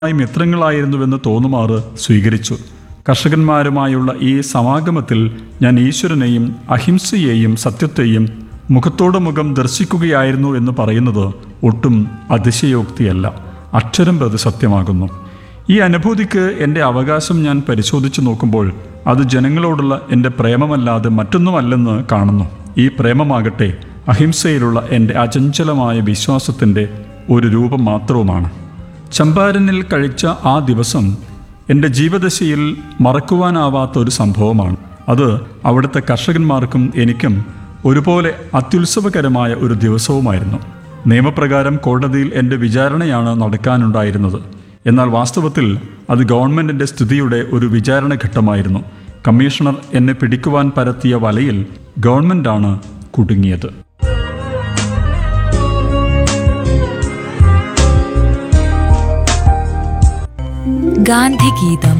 ായി മിത്രങ്ങളായിരുന്നുവെന്ന് തോന്നുമാറ് സ്വീകരിച്ചു കർഷകന്മാരുമായുള്ള ഈ സമാഗമത്തിൽ ഞാൻ ഈശ്വരനെയും അഹിംസയെയും സത്യത്തെയും മുഖത്തോട് മുഖം ദർശിക്കുകയായിരുന്നു എന്ന് പറയുന്നത് ഒട്ടും അതിശയോക്തിയല്ല അക്ഷരം പ്രതി സത്യമാകുന്നു ഈ അനുഭൂതിക്ക് എൻ്റെ അവകാശം ഞാൻ പരിശോധിച്ചു നോക്കുമ്പോൾ അത് ജനങ്ങളോടുള്ള എൻ്റെ പ്രേമമല്ലാതെ മറ്റൊന്നുമല്ലെന്ന് കാണുന്നു ഈ പ്രേമമാകട്ടെ അഹിംസയിലുള്ള എൻ്റെ അചഞ്ചലമായ വിശ്വാസത്തിൻ്റെ ഒരു രൂപം മാത്രവുമാണ് ചമ്പാരനിൽ കഴിച്ച ആ ദിവസം എൻ്റെ ജീവദശയിൽ മറക്കുവാനാവാത്ത ഒരു സംഭവമാണ് അത് അവിടുത്തെ കർഷകന്മാർക്കും എനിക്കും ഒരുപോലെ അത്യുത്സവകരമായ ഒരു ദിവസവുമായിരുന്നു നിയമപ്രകാരം കോടതിയിൽ എൻ്റെ വിചാരണയാണ് നടക്കാനുണ്ടായിരുന്നത് എന്നാൽ വാസ്തവത്തിൽ അത് ഗവൺമെൻറ്റിൻ്റെ സ്ഥിതിയുടെ ഒരു വിചാരണ ഘട്ടമായിരുന്നു കമ്മീഷണർ എന്നെ പിടിക്കുവാൻ പരത്തിയ വലയിൽ ഗവൺമെൻറ്റാണ് കുടുങ്ങിയത് ഗാന്ധിഗീതം